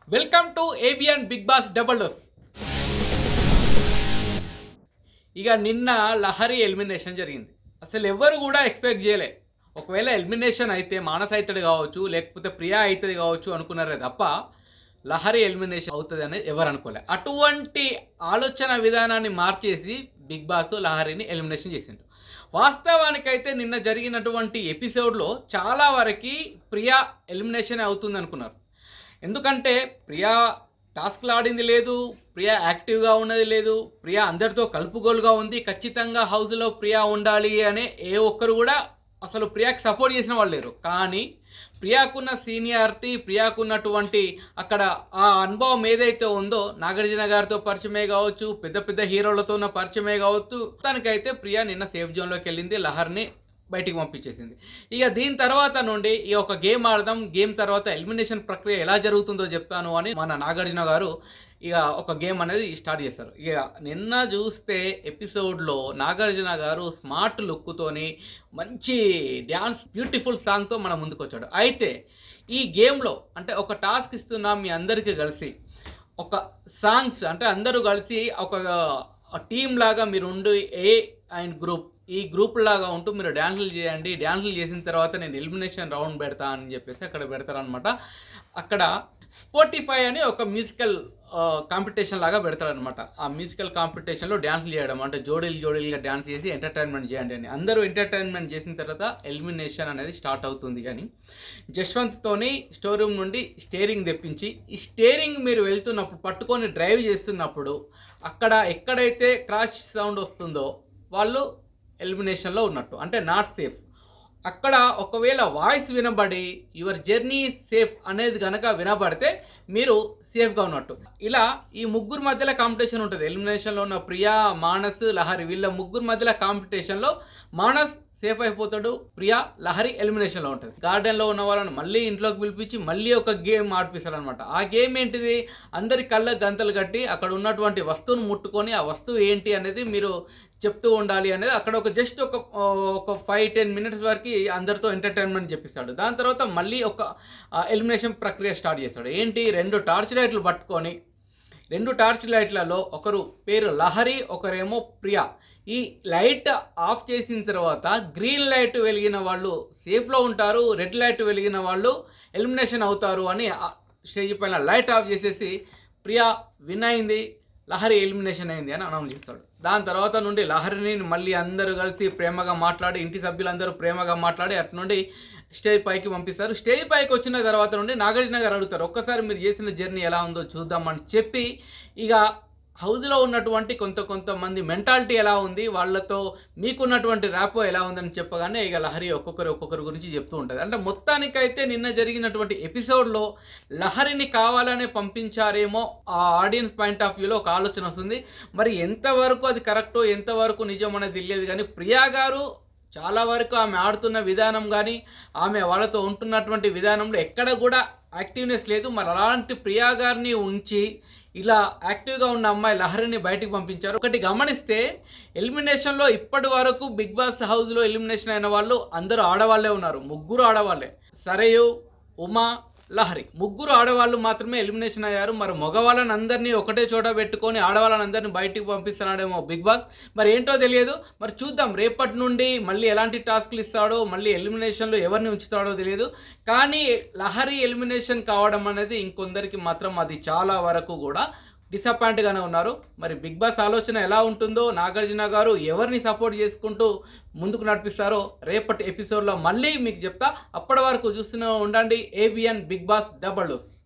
welcome to ABN Bigg Boss double dose ఇక నిన్న Lahari elimination జరిగింది అసలు ఎవరు కూడా ఎక్స్పెక్ట్ చేయలే ఒకవేళ ఎలిమినేషన్ అయితే మానస్ అవుతుంది కావచ్చు లేకపోతే ప్రియా అవుతుంది కావచ్చు అనుకున్నారే తప్ప లహరి ఎలిమినేషన్ అవుతుంది అనేది ఎవరు అనుకోలే అటువంటి ఆలోచన విధానాన్ని మార్చేసి బిగ్ బాస్ లహరిని ఎలిమినేషన్ చేసిండు వాస్తవానికైతే నిన్న జరిగినటువంటి ఎపిసోడ్లో చాలా వరకు ప్రియా ఎలిమినేషన్ అవుతుంది అనుకున్నారు ఎందుకంటే ప్రియా టాస్క్లు ఆడింది లేదు ప్రియా యాక్టివ్గా ఉన్నది లేదు ప్రియా అందరితో కలుపుగోలుగా ఉంది ఖచ్చితంగా హౌస్లో ప్రియా ఉండాలి అనే ఏ ఒక్కరు కూడా అసలు ప్రియాకి సపోర్ట్ చేసిన వాళ్ళు లేరు కానీ ప్రియాకున్న సీనియారిటీ ప్రియాకున్నటువంటి అక్కడ ఆ అనుభవం ఏదైతే ఉందో నాగార్జున గారితో పరిచయమే కావచ్చు పెద్ద పెద్ద హీరోలతో ఉన్న పరిచయమే కావచ్చు తనకైతే ప్రియా నిన్న సేఫ్ జోన్లోకి వెళ్ళింది లహర్ని బయటికి పంపించేసింది ఇక దీని తర్వాత నుండి ఈ ఒక గేమ్ ఆడదాం గేమ్ తర్వాత ఎలిమినేషన్ ప్రక్రియ ఎలా జరుగుతుందో చెప్తాను అని మన నాగార్జున గారు ఇక ఒక గేమ్ అనేది స్టార్ట్ చేస్తారు ఇక నిన్న చూస్తే ఎపిసోడ్లో నాగార్జున గారు స్మార్ట్ లుక్తోని మంచి డ్యాన్స్ బ్యూటిఫుల్ సాంగ్తో మన ముందుకు వచ్చాడు అయితే ఈ గేమ్లో అంటే ఒక టాస్క్ ఇస్తున్నాం మీ అందరికీ కలిసి ఒక సాంగ్స్ అంటే అందరూ కలిసి ఒక టీం లాగా మీరు ఉండి ఏ అండ్ గ్రూప్ ఈ గ్రూప్ లాగా ఉంటూ మీరు డ్యాన్సులు చేయండి డ్యాన్సులు చేసిన తర్వాత నేను ఎలిమినేషన్ రౌండ్ పెడతా అని చెప్పేసి అక్కడ పెడతారనమాట అక్కడ స్పోటిఫై అని ఒక మ్యూజికల్ కాంపిటీషన్ లాగా పెడతారనమాట ఆ మ్యూజికల్ కాంపిటీషన్లో డ్యాన్సులు చేయడం అంటే జోడీలు జోడీలుగా డ్యాన్స్ చేసి ఎంటర్టైన్మెంట్ చేయండి అని అందరూ ఎంటర్టైన్మెంట్ చేసిన తర్వాత ఎలిమినేషన్ అనేది స్టార్ట్ అవుతుంది కానీ జశ్వంత్తోని స్టోర్ రూమ్ నుండి స్టేరింగ్ తెప్పించి ఈ స్టేరింగ్ మీరు వెళ్తున్నప్పుడు పట్టుకొని డ్రైవ్ చేస్తున్నప్పుడు అక్కడ ఎక్కడైతే క్రాష్ సౌండ్ వస్తుందో వాళ్ళు ఎలిమినేషన్లో ఉన్నట్టు అంటే నాట్ సేఫ్ అక్కడ ఒకవేళ వాయిస్ వినబడి యువర్ జర్నీ సేఫ్ అనేది కనుక వినబడితే మీరు సేఫ్గా ఉన్నట్టు ఇలా ఈ ముగ్గురు మధ్యలో కాంపిటీషన్ ఉంటుంది ఎలిమినేషన్లో ఉన్న ప్రియా మానస్ లహరి వీళ్ళ ముగ్గురు మధ్యలో కాంపిటీషన్లో మానస్ సేఫ్ అయిపోతాడు ప్రియా లహరి ఎలిమినేషన్లో ఉంటుంది గార్డెన్లో ఉన్న వాళ్ళని మళ్ళీ ఇంట్లోకి పిలిపించి మళ్ళీ ఒక గేమ్ ఆడిపిస్తాడు అనమాట ఆ గేమ్ ఏంటిది అందరి కళ్ళ గంతలు కట్టి అక్కడ ఉన్నటువంటి వస్తువును ముట్టుకొని ఆ వస్తువు ఏంటి అనేది మీరు చెప్తూ ఉండాలి అనేది అక్కడ ఒక జస్ట్ ఒక ఒక ఫైవ్ టెన్ మినిట్స్ వరకు అందరితో ఎంటర్టైన్మెంట్ చెప్పిస్తాడు దాని తర్వాత మళ్ళీ ఒక ఎలిమినేషన్ ప్రక్రియ స్టార్ట్ చేస్తాడు ఏంటి రెండు టార్చ్ లైట్లు పట్టుకొని రెండు టార్చ్ లైట్లలో ఒకరు పేరు లహరి ఒకరేమో ప్రియా ఈ లైట్ ఆఫ్ చేసిన తర్వాత గ్రీన్ లైట్ వెలిగిన వాళ్ళు సేఫ్లో ఉంటారు రెడ్ లైట్ వెలిగిన వాళ్ళు ఎలిమినేషన్ అవుతారు అని ఆ స్టేజ్ పైన లైట్ ఆఫ్ చేసేసి ప్రియా విన్ అయింది లహరి ఎలిమినేషన్ అయింది అని అనౌన్స్ చేస్తాడు దాని తర్వాత నుండి లహరిని మళ్ళీ అందరూ కలిసి ప్రేమగా మాట్లాడి ఇంటి సభ్యులందరూ ప్రేమగా మాట్లాడి అటు నుండి స్టేజ్ పైకి పంపిస్తారు స్టేజ్ పైకి వచ్చిన తర్వాత నుండి నాగార్జున గారు అడుగుతారు ఒక్కసారి మీరు చేసిన జర్నీ ఎలా ఉందో చూద్దామని చెప్పి ఇక హౌస్లో ఉన్నటువంటి కొంత కొంతమంది మెంటాలిటీ ఎలా ఉంది వాళ్ళతో మీకున్నటువంటి ర్యాపో ఎలా ఉందని చెప్పగానే ఇక లహరి ఒక్కొక్కరు ఒక్కొక్కరి గురించి చెప్తూ ఉంటుంది అంటే మొత్తానికైతే నిన్న జరిగినటువంటి ఎపిసోడ్లో లహరిని కావాలనే పంపించారేమో ఆ ఆడియన్స్ పాయింట్ ఆఫ్ వ్యూలో ఒక ఆలోచన వస్తుంది మరి ఎంతవరకు అది కరెక్టో ఎంతవరకు నిజం అనేది తెలియదు కానీ ప్రియా గారు చాలా వరకు ఆమె ఆడుతున్న విధానం కానీ ఆమె వాళ్ళతో ఉంటున్నటువంటి విధానంలో ఎక్కడ కూడా యాక్టివ్నెస్ లేదు మరి అలాంటి ప్రియా గారిని ఉంచి ఇలా యాక్టివ్గా ఉన్న అమ్మాయి లహరిని బయటికి పంపించారు ఒకటి గమనిస్తే ఎలిమినేషన్లో ఇప్పటి వరకు బిగ్ బాస్ హౌస్లో ఎలిమినేషన్ అయిన వాళ్ళు అందరూ ఆడవాళ్ళే ఉన్నారు ముగ్గురు ఆడవాళ్ళే సరేయు ఉమా లహరి ముగ్గురు ఆడవాళ్ళు మాత్రమే ఎలిమినేషన్ అయ్యారు మరి మగవాళ్ళని అందరినీ ఒకటే చోట పెట్టుకొని ఆడవాళ్ళని అందరినీ బయటికి పంపిస్తున్నాడేమో బిగ్ బాస్ మరి ఏంటో తెలియదు మరి చూద్దాం రేపటి నుండి మళ్ళీ ఎలాంటి టాస్క్లు ఇస్తాడో మళ్ళీ ఎలిమినేషన్లో ఎవరిని ఉంచుతాడో తెలియదు కానీ లహరి ఎలిమినేషన్ కావడం అనేది ఇంకొందరికి మాత్రం అది చాలా వరకు కూడా డిసప్పాయింట్గానే ఉన్నారు మరి బిగ్ బాస్ ఆలోచన ఎలా ఉంటుందో నాగార్జున గారు ఎవరిని సపోర్ట్ చేసుకుంటూ ముందుకు నడిపిస్తారో రేపటి ఎపిసోడ్లో మళ్ళీ మీకు చెప్తా అప్పటి వరకు చూస్తూనే ఉండండి ABN Bigg Boss double dose